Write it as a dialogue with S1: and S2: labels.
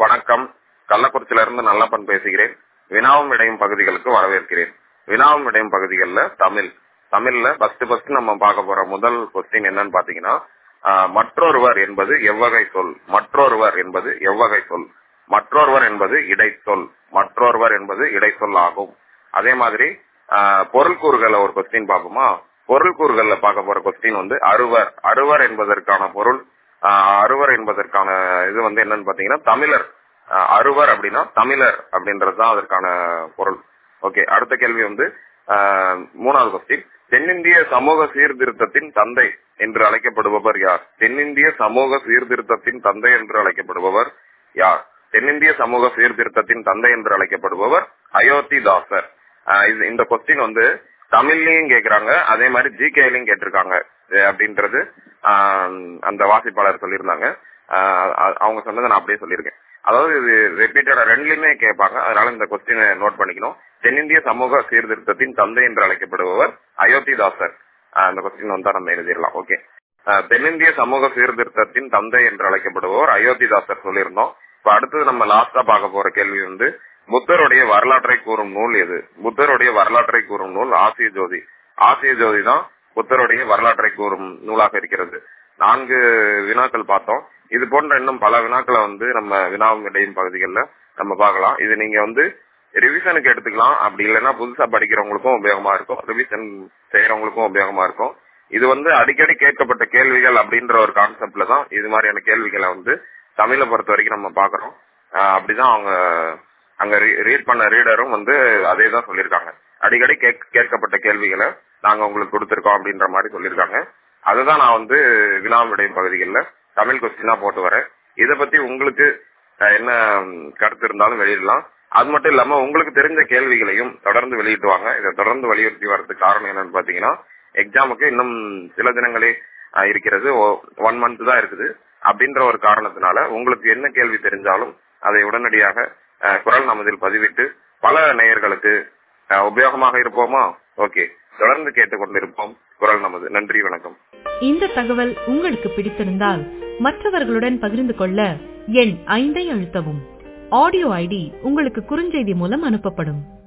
S1: வணக்கம் கள்ளக்குறிச்சியிலிருந்து நல்லப்பன் பேசுகிறேன் வினாவும் விடையும் பகுதிகளுக்கு வரவேற்கிறேன் வினாவும் விடையும் பகுதிகளில் தமிழ் தமிழ்ல ஃபர்ஸ்ட் ஃபர்ஸ்ட் நம்ம பார்க்க போற முதல் கொஸ்டின் என்னன்னு பாத்தீங்கன்னா ஆஹ், மற்றொருவர் என்பது எவ்வகை சொல் மற்றொருவர் என்பது எவ்வகை சொல் மற்றொருவர் என்பது இடைச்சொல் மற்றொருவர் என்பது இடைச்சொல் ஆகும் அதே மாதிரி ஆஹ், பொருள் கூறுகளை ஒரு கொஸ்டின் பார்ப்போமா பொருள் கூறுகள்ல பார்க்க போற கொஸ்டின் வந்து அறுவர் அறுவர் என்பதற்கான பொருள் ஆஹ், அறுவர் என்பதற்கான இது வந்து என்னன்னு பாத்தீங்கன்னா தமிழர் ஆஹ், அறுவர் அப்படின்னா தமிழர் அப்படின்றதுதான் அதற்கான பொருள் ஓகே அடுத்த கேள்வி வந்து ஆஹ், மூணாவது கொஸ்டின் தென்னிந்திய சமூக சீர்திருத்தத்தின் தந்தை என்று அழைக்கப்படுபவர் யார் தென்னிந்திய சமூக சீர்திருத்தத்தின் தந்தை என்று அழைக்கப்படுபவர் யார் தென்னிந்திய சமூக சீர்திருத்தத்தின் தந்தை என்று அழைக்கப்படுபவர் அயோத்திதாசர் ஆஹ் இது- இந்த கொஸ்டின் வந்து தமிழ்லயும் கேக்குறாங்க அதே மாதிரி ஜிகேலையும் கேட்டிருக்காங்க இது அப்படின்றது ஆஹ் அந்த வாசிப்பாளர் சொல்லியிருந்தாங்க ஆஹ் அ- அவங்க சொன்னதை நான் அப்படியே சொல்லியிருக்கேன் அதாவது இது ரிப்பீட்டடா ரெண்டுலயுமே கேட்பாங்க அதனால இந்த கொஸ்டினை நோட் பண்ணிக்கணும் தென்னிந்திய சமூக சீர்திருத்தத்தின் தந்தை என்று அழைக்கப்படுபவர் அயோத்திதாசர் ஆஹ் இந்த கொஸ்டின் வந்தா நம்ம எழுதிடலாம் ஓகே ஆஹ் தென்னிந்திய சமூக சீர்திருத்தத்தின் தந்தை என்று அழைக்கப்படுபவர் அயோத்திதாசர் சொல்லியிருந்தோம் இப்ப அடுத்தது நம்ம லாஸ்டா பார்க்க போற கேள்வி வந்து புத்தருடைய வரலாற்றை கூறும் நூல் எது புத்தருடைய வரலாற்றை கூறும் நூல் ஆசிய ஜோதி ஆசிய ஜோதி தான் புத்தருடைய வரலாற்றை கூறும் நூலாக இருக்கிறது நான்கு வினாக்கள் பார்த்தோம் இது போன்ற இன்னும் பல வினாக்களை வந்து நம்ம வினாவும் இடையும் பகுதிகளில் நம்ம பார்க்கலாம் இது நீங்க வந்து ரிவிஷனுக்கு எடுத்துக்கலாம் அப்படி இல்லைன்னா புதுசா படிக்கிறவங்களுக்கும் உபயோகமா இருக்கும் ரிவிஷன் செய்யறவங்களுக்கும் உபயோகமா இருக்கும் இது வந்து அடிக்கடி கேட்கப்பட்ட கேள்விகள் அப்படின்ற ஒரு கான்செப்ட்ல தான் இது மாதிரியான கேள்விகளை வந்து தமிழை பொறுத்த வரைக்கும் நம்ம பாக்குறோம் ஆஹ் அப்படிதான் அவங்க அங்க ரீட் பண்ண ரீடரும் வந்து அதே தான் சொல்லியிருக்காங்க அடிக்கடி கேட்க- கேட்கப்பட்ட கேள்விகளை நாங்க உங்களுக்கு கொடுத்திருக்கோம் அப்படின்ற மாதிரி சொல்லியிருக்காங்க அதுதான் நான் வந்து வினா விடையும் பகுதிகளில் தமிழ் கொஸ்டினா போட்டு வரேன் இதை பத்தி உங்களுக்கு அஹ், என்ன ம், கருத்து இருந்தாலும் வெளியிடலாம் அது மட்டும் இல்லாம உங்களுக்கு தெரிஞ்ச கேள்விகளையும் தொடர்ந்து வெளியிட்டு வாங்க இதை தொடர்ந்து வலியுறுத்தி வர்றதுக்கு காரணம் என்னன்னு பாத்தீங்கன்னா எக்ஸாமுக்கு இன்னும் சில தினங்களே அஹ், இருக்கிறது ஒன் மந்த் தான் இருக்குது அப்படின்ற ஒரு காரணத்தினால உங்களுக்கு என்ன கேள்வி தெரிஞ்சாலும் அதை உடனடியாக அஹ், குரல் நமதில் பதிவிட்டு பல நேயர்களுக்கு அஹ், உபயோகமாக இருப்போமா ஓகே தொடர்ந்து கேட்டுக்கொண்டிருப்போம் குரல் நமது நன்றி வணக்கம்
S2: இந்த தகவல் உங்களுக்கு பிடித்திருந்தால் மற்றவர்களுடன் பகிர்ந்து கொள்ள எண் ஐந்தை அழுத்தவும் ஆடியோ ஐடி உங்களுக்கு குறுஞ்செய்தி மூலம் அனுப்பப்படும்